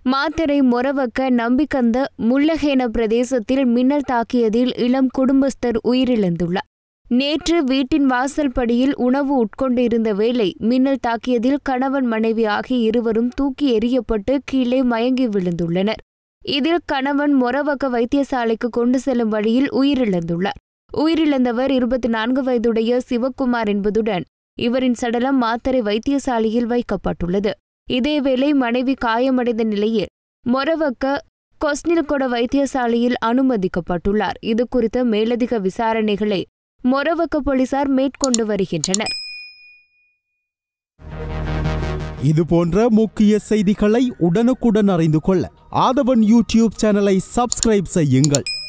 மாத்தரை மொரவக்க நம்பிக்கந்த முள்ளஹேன பிரதேசத்தில் மின்னல் தாக்கியதில் இளம் குடும்பஸ்தர் உயிரிழந்துள்ளார் நேற்று வீட்டின் வாசல் படியில் உணவு உட்கொண்டிருந்த வேளை மின்னல் தாக்கியதில் கணவன் மனைவி ஆகிய இருவரும் தூக்கி எறியப்பட்டு கீழே மயங்கி விழுந்துள்ளனர் இதில் கணவன் மொரவக்க வைத்தியசாலைக்கு கொண்டு செல்லும் வழியில் உயிரிழந்துள்ளார் உயிரிழந்தவர் இருபத்தி நான்கு வயதுடைய சிவக்குமார் என்பதுடன் இவரின் சடலம் மாத்தரை வைத்தியசாலையில் வைக்கப்பட்டுள்ளது இதேவேளை மனைவி காயமடைந்த நிலையில் மொரவக்க கொஸ்னில்கொட வைத்தியசாலையில் அனுமதிக்கப்பட்டுள்ளார் இது குறித்த மேலதிக விசாரணைகளை மொரவக்க போலீசார் மேற்கொண்டு வருகின்றனர் இது போன்ற முக்கிய செய்திகளை உடனுக்குடன் அறிந்து கொள்ள ஆதவன் யூடியூப் சேனலை சப்ஸ்கிரைப் செய்யுங்கள்